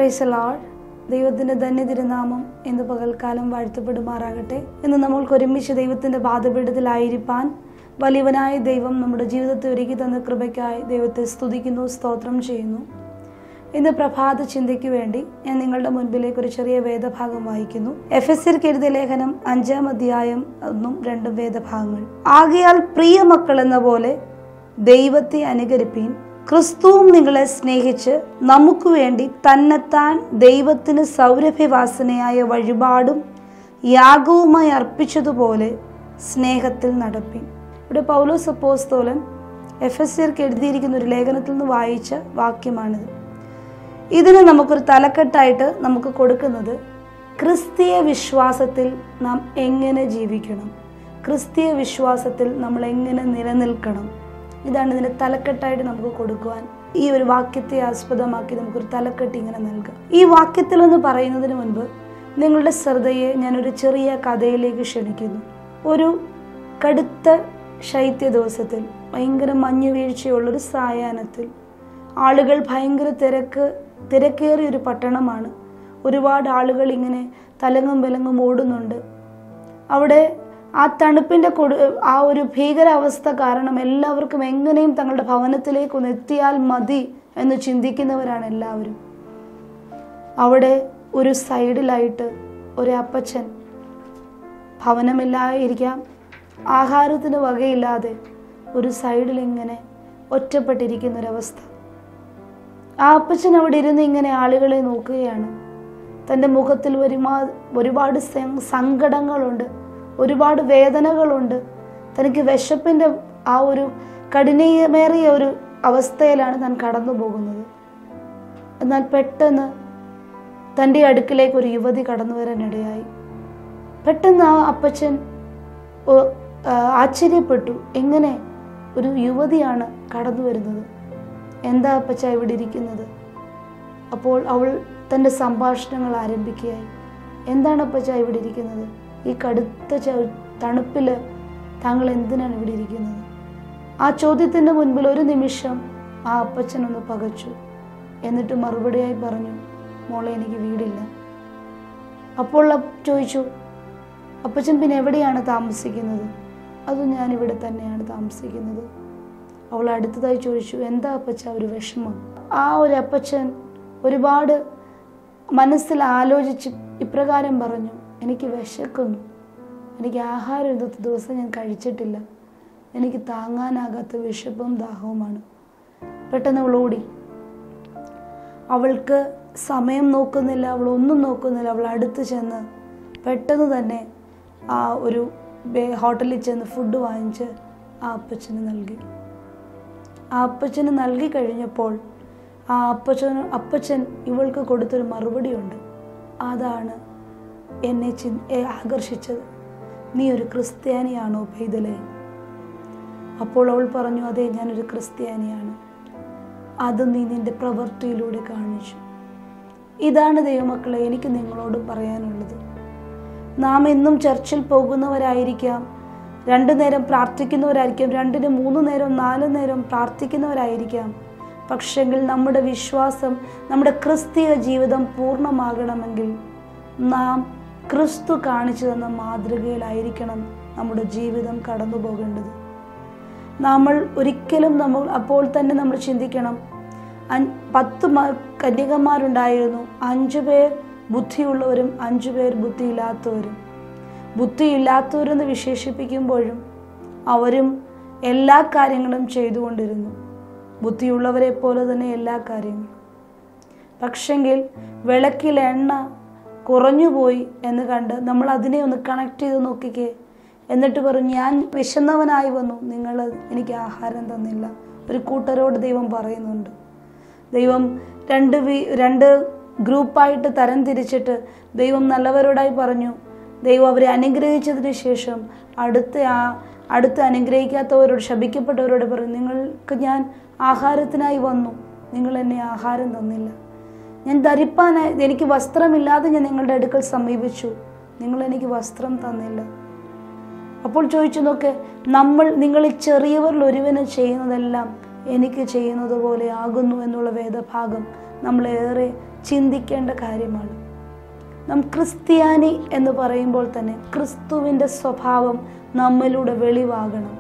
price Lal ദൈവത്തിൻ്റെ ധന്യ തിരുനാമം ഇന്ന് പകൽക്കാലം വാഴ്ത്തപ്പെടുമാറാകട്ടെ ഇന്ന് നമ്മൾക്ക് ഒരുമിച്ച് ദൈവത്തിൻ്റെ പാതപീഠത്തിലായിരിക്കാൻ വലിയവനായ ദൈവം നമ്മുടെ ജീവിതത്തെ ഒരുക്കി തന്ന കൃപയ്ക്കായി ദൈവത്തെ സ്തുതിക്കുന്നു സ്തോത്രം ചെയ്യുന്നു ഇന്ന് പ്രഭാത ചിന്തയ്ക്ക് വേണ്ടി ഞാൻ നിങ്ങളുടെ മുൻപിലേക്ക് ഒരു ചെറിയ വേദഭാഗം വായിക്കുന്നു എഫ് എസ് എഴുതിയ ലേഖനം അഞ്ചാം അധ്യായം ഒന്നും രണ്ടും വേദഭാഗങ്ങൾ ആകയാൽ പ്രിയ മക്കൾ എന്ന പോലെ ദൈവത്തെ അനുകരിപ്പീൻ ക്രിസ്തുവും നിങ്ങളെ സ്നേഹിച്ച് നമുക്ക് വേണ്ടി തന്നെത്താൻ ദൈവത്തിന് സൗരഭ്യവാസനയായ വഴിപാടും യാഗവുമായി അർപ്പിച്ചതുപോലെ സ്നേഹത്തിൽ നടപ്പിൻ ഇവിടെ പൗലോസ് അപ്പോസ്തോലൻ എഫ് എസ് സിർക്ക് എഴുതിയിരിക്കുന്ന ഒരു ലേഖനത്തിൽ നിന്ന് വായിച്ച വാക്യമാണിത് ഇതിന് നമുക്കൊരു തലക്കെട്ടായിട്ട് നമുക്ക് കൊടുക്കുന്നത് ക്രിസ്തീയ വിശ്വാസത്തിൽ നാം എങ്ങനെ ജീവിക്കണം ക്രിസ്തീയ വിശ്വാസത്തിൽ നമ്മൾ എങ്ങനെ നിലനിൽക്കണം ഇതാണ് ഇതിൻ്റെ തലക്കെട്ടായിട്ട് നമുക്ക് കൊടുക്കുവാൻ ഈ ഒരു വാക്യത്തെ ആസ്പദമാക്കി നമുക്കൊരു തലക്കെട്ട് ഇങ്ങനെ നൽകാം ഈ വാക്യത്തിൽ എന്ന് പറയുന്നതിന് മുൻപ് നിങ്ങളുടെ ശ്രദ്ധയെ ഞാനൊരു ചെറിയ കഥയിലേക്ക് ക്ഷണിക്കുന്നു ഒരു കടുത്ത ശൈത്യ ദിവസത്തിൽ ഭയങ്കര മഞ്ഞു വീഴ്ചയുള്ളൊരു സായാഹ്നത്തിൽ ആളുകൾ ഭയങ്കര തിരക്ക് തിരക്കേറിയ ഒരു പട്ടണമാണ് ഒരുപാട് ആളുകൾ ഇങ്ങനെ തലങ്ങും വിലങ്ങും ഓടുന്നുണ്ട് അവിടെ ആ തണുപ്പിൻ്റെ കൊടു ആ ഒരു ഭീകരാവസ്ഥ കാരണം എല്ലാവർക്കും എങ്ങനെയും തങ്ങളുടെ ഭവനത്തിലേക്ക് ഒന്ന് എത്തിയാൽ മതി എന്ന് ചിന്തിക്കുന്നവരാണ് എല്ലാവരും അവിടെ ഒരു സൈഡിലായിട്ട് ഒരു അപ്പച്ചൻ ഭവനമില്ലായിരിക്കാം ആഹാരത്തിന് വകയില്ലാതെ ഒരു സൈഡിൽ ഇങ്ങനെ ഒറ്റപ്പെട്ടിരിക്കുന്ന ഒരവസ്ഥ ആ അപ്പച്ചൻ അവിടെ ഇരുന്ന് ഇങ്ങനെ ആളുകളെ നോക്കുകയാണ് തൻ്റെ മുഖത്തിൽ ഒരുമാ ഒരുപാട് സങ്കടങ്ങളുണ്ട് ഒരുപാട് വേദനകളുണ്ട് തനിക്ക് വിശപ്പിൻ്റെ ആ ഒരു കഠിനമേറിയ ഒരു അവസ്ഥയിലാണ് താൻ കടന്നു പോകുന്നത് എന്നാൽ പെട്ടെന്ന് തൻ്റെ അടുക്കിലേക്ക് ഒരു യുവതി കടന്നു വരാനിടയായി പെട്ടെന്ന് ആ അപ്പച്ചൻ ആശ്ചര്യപ്പെട്ടു എങ്ങനെ ഒരു യുവതിയാണ് കടന്നു വരുന്നത് എന്താ അപ്പച്ച ഇവിടെ ഇരിക്കുന്നത് അപ്പോൾ അവൾ തൻ്റെ സംഭാഷണങ്ങൾ ആരംഭിക്കുകയായി എന്താണ് അപ്പച്ച ഇവിടെ ഇരിക്കുന്നത് ഈ കടുത്ത തണുപ്പിൽ താങ്കൾ എന്തിനാണ് ഇവിടെ ഇരിക്കുന്നത് ആ ചോദ്യത്തിൻ്റെ മുൻപിൽ ഒരു നിമിഷം ആ അപ്പച്ചനൊന്ന് പകച്ചു എന്നിട്ട് മറുപടിയായി പറഞ്ഞു മോളെ എനിക്ക് വീടില്ല അപ്പോൾ ചോദിച്ചു അപ്പച്ചൻ പിന്നെ എവിടെയാണ് താമസിക്കുന്നത് അതും ഞാൻ ഇവിടെ തന്നെയാണ് താമസിക്കുന്നത് അവൾ അടുത്തതായി ചോദിച്ചു എന്താ അപ്പച്ച ഒരു വിഷമം ആ ഒരു അപ്പച്ചൻ ഒരുപാട് മനസ്സിൽ ആലോചിച്ച് ഇപ്രകാരം പറഞ്ഞു എനിക്ക് വിശക്കുന്നു എനിക്ക് ആഹാരം ഇന്നത്തെ ദിവസം ഞാൻ കഴിച്ചിട്ടില്ല എനിക്ക് താങ്ങാനാകാത്ത വിശപ്പും ദാഹവുമാണ് പെട്ടെന്ന് അവൾ ഓടി അവൾക്ക് സമയം നോക്കുന്നില്ല അവൾ ഒന്നും നോക്കുന്നില്ല അവൾ അടുത്ത് ചെന്ന് പെട്ടെന്ന് തന്നെ ആ ഒരു ഹോട്ടലിൽ ചെന്ന് ഫുഡ് വാങ്ങിച്ച് ആ അപ്പച്ചന് നൽകി ആ അപ്പച്ചന് നൽകി കഴിഞ്ഞപ്പോൾ ആ അപ്പച്ചന് അപ്പച്ചൻ ഇവൾക്ക് കൊടുത്തൊരു മറുപടിയുണ്ട് അതാണ് എന്നെ ചി ആകർഷിച്ചത് നീ ഒരു ക്രിസ്ത്യാനിയാണോ പൈതലേ അപ്പോൾ അവൾ പറഞ്ഞു അതെ ഞാനൊരു ക്രിസ്ത്യാനിയാണ് അത് നീ നിന്റെ പ്രവൃത്തിയിലൂടെ കാണിച്ചു ഇതാണ് ദൈവമക്കളെ എനിക്ക് നിങ്ങളോട് പറയാനുള്ളത് നാം എന്നും ചർച്ചിൽ പോകുന്നവരായിരിക്കാം രണ്ടു നേരം പ്രാർത്ഥിക്കുന്നവരായിരിക്കാം രണ്ടിന് മൂന്ന് നേരം നാല് നേരം പ്രാർത്ഥിക്കുന്നവരായിരിക്കാം പക്ഷെങ്കിൽ നമ്മുടെ വിശ്വാസം നമ്മുടെ ക്രിസ്തീയ ജീവിതം പൂർണ്ണമാകണമെങ്കിൽ നാം ക്രിസ്തു കാണിച്ചു തന്ന മാതൃകയിലായിരിക്കണം നമ്മുടെ ജീവിതം കടന്നു പോകേണ്ടത് നമ്മൾ ഒരിക്കലും നമ്മൾ അപ്പോൾ തന്നെ നമ്മൾ ചിന്തിക്കണം പത്ത് കന്യകന്മാരുണ്ടായിരുന്നു അഞ്ചു പേർ ബുദ്ധിയുള്ളവരും അഞ്ചു പേർ ബുദ്ധിയില്ലാത്തവരും ബുദ്ധിയില്ലാത്തവരെന്ന് വിശേഷിപ്പിക്കുമ്പോഴും അവരും എല്ലാ കാര്യങ്ങളും ചെയ്തുകൊണ്ടിരുന്നു ബുദ്ധിയുള്ളവരെ പോലെ തന്നെ എല്ലാ കാര്യങ്ങളും പക്ഷെങ്കിൽ വിളക്കിൽ എണ്ണ കുറഞ്ഞുപോയി എന്ന് കണ്ട് നമ്മൾ അതിനെ ഒന്ന് കണക്ട് ചെയ്ത് നോക്കിക്കേ എന്നിട്ട് പറഞ്ഞു ഞാൻ വിശന്നവനായി വന്നു നിങ്ങൾ എനിക്ക് ആഹാരം തന്നില്ല ഒരു കൂട്ടരോട് ദൈവം പറയുന്നുണ്ട് ദൈവം രണ്ട് വി രണ്ട് ഗ്രൂപ്പായിട്ട് തരം തിരിച്ചിട്ട് ദൈവം നല്ലവരോടായി പറഞ്ഞു ദൈവം അവരെ അനുഗ്രഹിച്ചതിന് ശേഷം അടുത്ത ആ അടുത്ത് അനുഗ്രഹിക്കാത്തവരോട് ശപിക്കപ്പെട്ടവരോട് പറഞ്ഞു നിങ്ങൾക്ക് ഞാൻ ആഹാരത്തിനായി വന്നു നിങ്ങൾ എന്നെ ആഹാരം തന്നില്ല ഞാൻ ധരിപ്പാനായി എനിക്ക് വസ്ത്രമില്ലാതെ ഞാൻ നിങ്ങളുടെ അടുക്കൽ സമീപിച്ചു നിങ്ങൾ എനിക്ക് വസ്ത്രം തന്നില്ല അപ്പോൾ ചോദിച്ചു നോക്ക് നമ്മൾ നിങ്ങൾ ഈ ചെറിയവരിൽ ഒരുവന് ചെയ്യുന്നതെല്ലാം എനിക്ക് ചെയ്യുന്നത് പോലെ ആകുന്നു എന്നുള്ള വേദഭാഗം നമ്മളേറെ ചിന്തിക്കേണ്ട കാര്യമാണ് നാം ക്രിസ്ത്യാനി എന്ന് പറയുമ്പോൾ തന്നെ ക്രിസ്തുവിൻ്റെ സ്വഭാവം നമ്മിലൂടെ വെളിവാകണം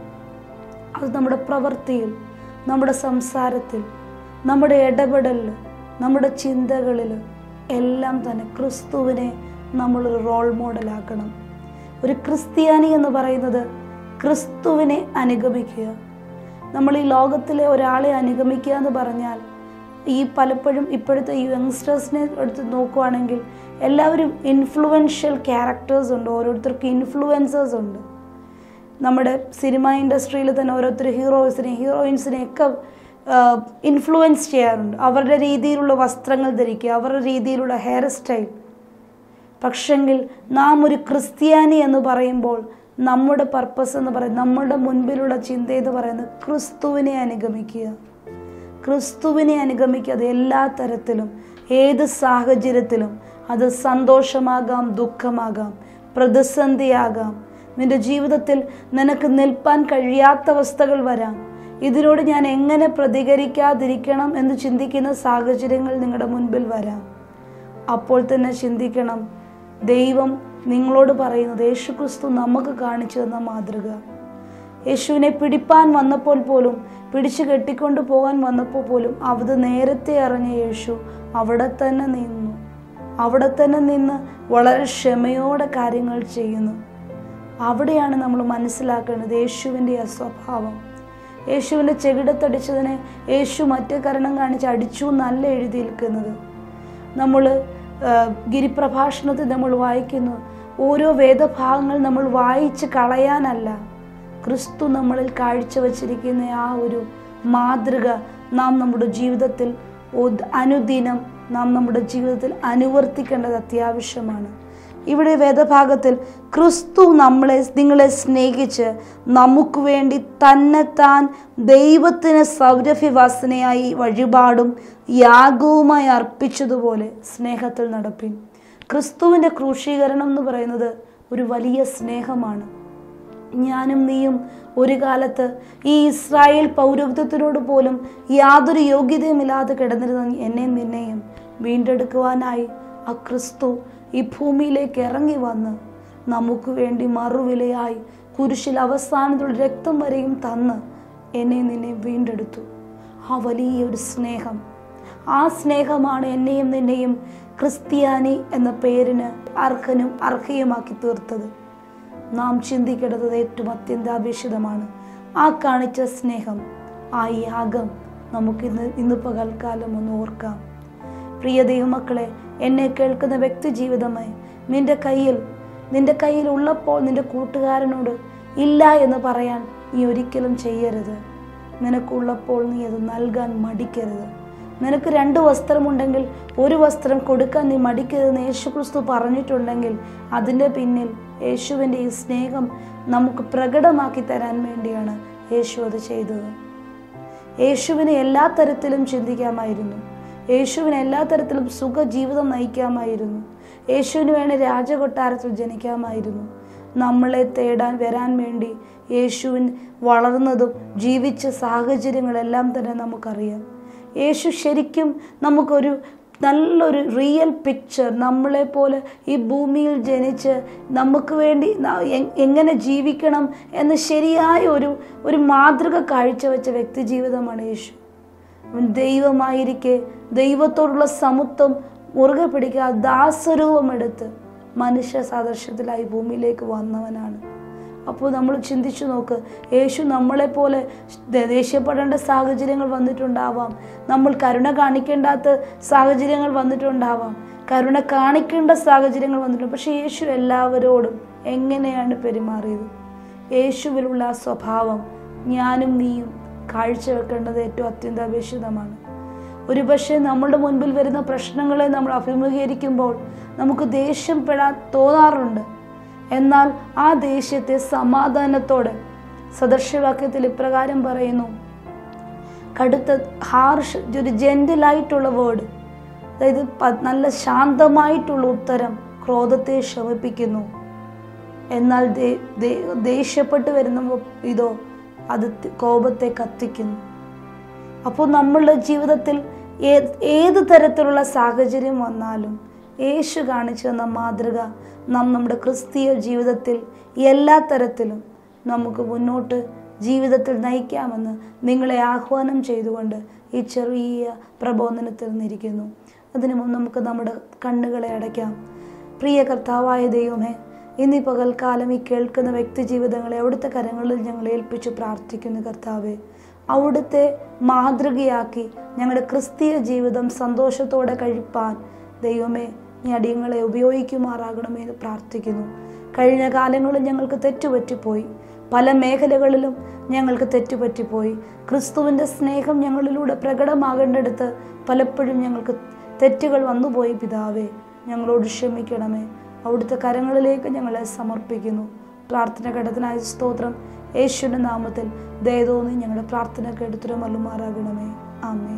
അത് നമ്മുടെ പ്രവൃത്തിയിൽ നമ്മുടെ സംസാരത്തിൽ നമ്മുടെ ഇടപെടലിൽ നമ്മുടെ ചിന്തകളിൽ എല്ലാം തന്നെ ക്രിസ്തുവിനെ നമ്മളൊരു റോൾ മോഡലാക്കണം ഒരു ക്രിസ്ത്യാനി എന്ന് പറയുന്നത് ക്രിസ്തുവിനെ അനുഗമിക്കുക നമ്മൾ ഈ ലോകത്തിലെ ഒരാളെ അനുഗമിക്കുക എന്ന് പറഞ്ഞാൽ ഈ പലപ്പോഴും ഇപ്പോഴത്തെ ഈ യങ്സ്റ്റേഴ്സിനെ എടുത്ത് നോക്കുവാണെങ്കിൽ എല്ലാവരും ഇൻഫ്ലുവൻഷ്യൽ ക്യാരക്ടേഴ്സ് ഉണ്ട് ഓരോരുത്തർക്കും ഇൻഫ്ലുവൻസേഴ്സ് ഉണ്ട് നമ്മുടെ സിനിമ ഇൻഡസ്ട്രിയിൽ തന്നെ ഓരോരുത്തർ ഹീറോസിനെ ഹീറോയിൻസിനെ ഒക്കെ ഇൻഫ്ലുവൻസ് ചെയ്യാറുണ്ട് അവരുടെ രീതിയിലുള്ള വസ്ത്രങ്ങൾ ധരിക്കുക അവരുടെ രീതിയിലുള്ള ഹെയർ സ്റ്റൈൽ പക്ഷെങ്കിൽ നാം ഒരു ക്രിസ്ത്യാനി എന്ന് പറയുമ്പോൾ നമ്മുടെ പർപ്പസ് എന്ന് പറയുന്നത് നമ്മുടെ മുൻപിലുള്ള ചിന്ത എന്ന് പറയുന്നത് ക്രിസ്തുവിനെ അനുഗമിക്കുക ക്രിസ്തുവിനെ അനുഗമിക്കുക അത് എല്ലാ തരത്തിലും ഏത് സാഹചര്യത്തിലും അത് സന്തോഷമാകാം ദുഃഖമാകാം പ്രതിസന്ധിയാകാം നിന്റെ ജീവിതത്തിൽ നിനക്ക് നിൽപ്പാൻ കഴിയാത്ത അവസ്ഥകൾ വരാം ഇതിനോട് ഞാൻ എങ്ങനെ പ്രതികരിക്കാതിരിക്കണം എന്ന് ചിന്തിക്കുന്ന സാഹചര്യങ്ങൾ നിങ്ങളുടെ മുൻപിൽ വരാം അപ്പോൾ തന്നെ ചിന്തിക്കണം ദൈവം നിങ്ങളോട് പറയുന്നത് യേശുക്രിസ്തു നമുക്ക് കാണിച്ചു തന്ന മാതൃക യേശുവിനെ പിടിപ്പാൻ വന്നപ്പോൾ പോലും പിടിച്ചു കെട്ടിക്കൊണ്ട് പോകാൻ വന്നപ്പോൾ പോലും അത് നേരത്തെ അറിഞ്ഞ യേശു അവിടെ തന്നെ നിന്നു അവിടെ തന്നെ നിന്ന് വളരെ ക്ഷമയോടെ കാര്യങ്ങൾ ചെയ്യുന്നു അവിടെയാണ് നമ്മൾ മനസ്സിലാക്കേണ്ടത് യേശുവിൻ്റെ ആ സ്വഭാവം യേശുവിൻ്റെ ചെകിടത്തടിച്ചതിനെ യേശു മറ്റേ കരണം കാണിച്ച് അടിച്ചു എന്നല്ല എഴുതിയിരിക്കുന്നത് നമ്മൾ ഗിരിപ്രഭാഷണത്തിൽ നമ്മൾ വായിക്കുന്നു ഓരോ വേദഭാഗങ്ങൾ നമ്മൾ വായിച്ച് കളയാനല്ല ക്രിസ്തു നമ്മളിൽ കാഴ്ചവെച്ചിരിക്കുന്ന ആ ഒരു മാതൃക നാം നമ്മുടെ ജീവിതത്തിൽ ഒത്- അനുദിനം നാം നമ്മുടെ ജീവിതത്തിൽ അനുവർത്തിക്കേണ്ടത് അത്യാവശ്യമാണ് ഇവിടെ വേദഭാഗത്തിൽ ക്രിസ്തു നമ്മളെ നിങ്ങളെ സ്നേഹിച്ച് നമുക്ക് വേണ്ടി തന്നെത്താൻ ദൈവത്തിന് സൗരഭ്യവാസനയായി വഴിപാടും യാഗവുമായി അർപ്പിച്ചതുപോലെ സ്നേഹത്തിൽ നടപ്പിൻ ക്രിസ്തുവിൻ്റെ ക്രൂശീകരണം എന്ന് പറയുന്നത് ഒരു വലിയ സ്നേഹമാണ് ഞാനും നീയും ഒരു കാലത്ത് ഈ ഇസ്രായേൽ പൗരോഹിത്യത്തിനോട് പോലും യാതൊരു യോഗ്യതയുമില്ലാതെ കിടന്നിരുന്ന എന്നെയും നിന്നെയും വീണ്ടെടുക്കുവാനായി ആ ക്രിസ്തു ഈ ഭൂമിയിലേക്ക് ഇറങ്ങി വന്ന് നമുക്ക് വേണ്ടി മറുവിലയായി കുരിശിൽ അവസാനത്തോടെ രക്തം വരെയും തന്ന് എന്നെ നിന്നെ വീണ്ടെടുത്തു ആ വലിയ ഒരു സ്നേഹം ആ സ്നേഹമാണ് എന്നെയും നിന്നെയും ക്രിസ്ത്യാനി എന്ന പേരിന് അർഹനും അർഹയുമാക്കി തീർത്തത് നാം ചിന്തിക്കേണ്ടത് ഏറ്റവും അത്യന്താപേക്ഷിതമാണ് ആ കാണിച്ച സ്നേഹം ആ യാഗം നമുക്കിന്ന് ഇന്ന് പകൽക്കാലം ഒന്ന് ഓർക്കാം പ്രിയ ദൈവമക്കളെ എന്നെ കേൾക്കുന്ന വ്യക്തി ജീവിതമായി നിന്റെ കയ്യിൽ നിന്റെ കയ്യിൽ ഉള്ളപ്പോൾ നിന്റെ കൂട്ടുകാരനോട് ഇല്ല എന്ന് പറയാൻ നീ ഒരിക്കലും ചെയ്യരുത് നിനക്കുള്ളപ്പോൾ നീ അത് നൽകാൻ മടിക്കരുത് നിനക്ക് രണ്ട് വസ്ത്രമുണ്ടെങ്കിൽ ഒരു വസ്ത്രം കൊടുക്കാൻ നീ മടിക്കരുതെന്ന് യേശുക്രിസ്തു പറഞ്ഞിട്ടുണ്ടെങ്കിൽ അതിൻ്റെ പിന്നിൽ യേശുവിൻ്റെ ഈ സ്നേഹം നമുക്ക് പ്രകടമാക്കി തരാൻ വേണ്ടിയാണ് യേശു അത് ചെയ്തത് യേശുവിനെ എല്ലാ തരത്തിലും ചിന്തിക്കാമായിരുന്നു യേശുവിന് എല്ലാ തരത്തിലും സുഖജീവിതം നയിക്കാമായിരുന്നു യേശുവിന് വേണ്ടി രാജകൊട്ടാരത്തിൽ ജനിക്കാമായിരുന്നു നമ്മളെ തേടാൻ വരാൻ വേണ്ടി യേശുവിൻ വളർന്നതും ജീവിച്ച സാഹചര്യങ്ങളെല്ലാം തന്നെ നമുക്കറിയാം യേശു ശരിക്കും നമുക്കൊരു നല്ലൊരു റിയൽ പിക്ചർ നമ്മളെ പോലെ ഈ ഭൂമിയിൽ ജനിച്ച് നമുക്ക് വേണ്ടി ന- എ- എങ്ങനെ ജീവിക്കണം എന്ന് ശരിയായ ഒരു ഒരു മാതൃക കാഴ്ചവെച്ച വ്യക്തി ജീവിതമാണ് യേശു അവൻ ദൈവമായിരിക്കെ ദൈവത്തോടുള്ള സമത്വം മുറുകെ പിടിക്കുക ദാസരൂപം എടുത്ത് മനുഷ്യ സാദൃശ്യത്തിലായി ഭൂമിയിലേക്ക് വന്നവനാണ് അപ്പോൾ നമ്മൾ ചിന്തിച്ചു നോക്ക് യേശു നമ്മളെപ്പോലെ ദേ- ദേഷ്യപ്പെടേണ്ട സാഹചര്യങ്ങൾ വന്നിട്ടുണ്ടാവാം നമ്മൾ കരുണ കാണിക്കേണ്ടാത്ത സാഹചര്യങ്ങൾ വന്നിട്ടുണ്ടാവാം കരുണ കാണിക്കേണ്ട സാഹചര്യങ്ങൾ വന്നിട്ടുണ്ട് പക്ഷേ യേശു എല്ലാവരോടും എങ്ങനെയാണ് പെരുമാറിയത് യേശുവിലുള്ള ആ സ്വഭാവം ഞാനും നീയും കാഴ്ചവെക്കേണ്ടത് ഏറ്റവും അത്യന്താപേക്ഷിതമാണ് ഒരുപക്ഷെ നമ്മുടെ മുൻപിൽ വരുന്ന പ്രശ്നങ്ങളെ നമ്മൾ അഭിമുഖീകരിക്കുമ്പോൾ നമുക്ക് ദേഷ്യപ്പെടാൻ തോന്നാറുണ്ട് എന്നാൽ ആ ദേഷ്യത്തെ സമാധാനത്തോടെ സദൃശ്യവാക്യത്തിൽ ഇപ്രകാരം പറയുന്നു കടുത്ത ഹാർഷ് ഒരു ജെന്റിലായിട്ടുള്ള വേർഡ് അതായത് പ- നല്ല ശാന്തമായിട്ടുള്ള ഉത്തരം ക്രോധത്തെ ശമിപ്പിക്കുന്നു എന്നാൽ ദേ- ദേ- ദേഷ്യപ്പെട്ട് വരുന്ന ഇതോ അത് തി- കോപത്തെ കത്തിക്കുന്നു അപ്പോൾ നമ്മളുടെ ജീവിതത്തിൽ ഏത് ഏത് തരത്തിലുള്ള സാഹചര്യം വന്നാലും യേശു കാണിച്ചു തന്ന മാതൃക നാം നമ്മുടെ ക്രിസ്തീയ ജീവിതത്തിൽ എല്ലാ തരത്തിലും നമുക്ക് മുന്നോട്ട് ജീവിതത്തിൽ നയിക്കാമെന്ന് നിങ്ങളെ ആഹ്വാനം ചെയ്തുകൊണ്ട് ഈ ചെറിയ പ്രബോധനത്തിൽ നിന്നിരിക്കുന്നു അതിനു മുമ്പ് നമുക്ക് നമ്മുടെ കണ്ണുകളെ അടയ്ക്കാം പ്രിയ കർത്താവായ ദൈവമേ ഇന്നീ പകൽക്കാലം ഈ കേൾക്കുന്ന വ്യക്തി ജീവിതങ്ങളെ അവിടുത്തെ കരങ്ങളിൽ ഞങ്ങൾ ഏൽപ്പിച്ച് പ്രാർത്ഥിക്കുന്നു കർത്താവെ അവിടുത്തെ മാതൃകയാക്കി ഞങ്ങളുടെ ക്രിസ്തീയ ജീവിതം സന്തോഷത്തോടെ കഴിപ്പാൻ ദൈവമേ നീ അടിയങ്ങളെ ഉപയോഗിക്കുമാറാകണമേ എന്ന് പ്രാർത്ഥിക്കുന്നു കഴിഞ്ഞ കാലങ്ങളിൽ ഞങ്ങൾക്ക് തെറ്റുപറ്റിപ്പോയി പല മേഖലകളിലും ഞങ്ങൾക്ക് തെറ്റുപറ്റിപ്പോയി ക്രിസ്തുവിൻ്റെ സ്നേഹം ഞങ്ങളിലൂടെ പ്രകടമാകേണ്ടടുത്ത് പലപ്പോഴും ഞങ്ങൾക്ക് തെറ്റുകൾ വന്നുപോയി പിതാവേ ഞങ്ങളോട് ക്ഷമിക്കണമേ അവിടുത്തെ കരങ്ങളിലേക്ക് ഞങ്ങളെ സമർപ്പിക്കുന്നു പ്രാർത്ഥന ഘട്ടത്തിനായ സ്തോത്രം യേശുവിൻ്റെ നാമത്തിൽ ദയതോന്നി ഞങ്ങളുടെ പ്രാർത്ഥന കേടുത്തരം മല്ലുമാറാകണമേ ആമേ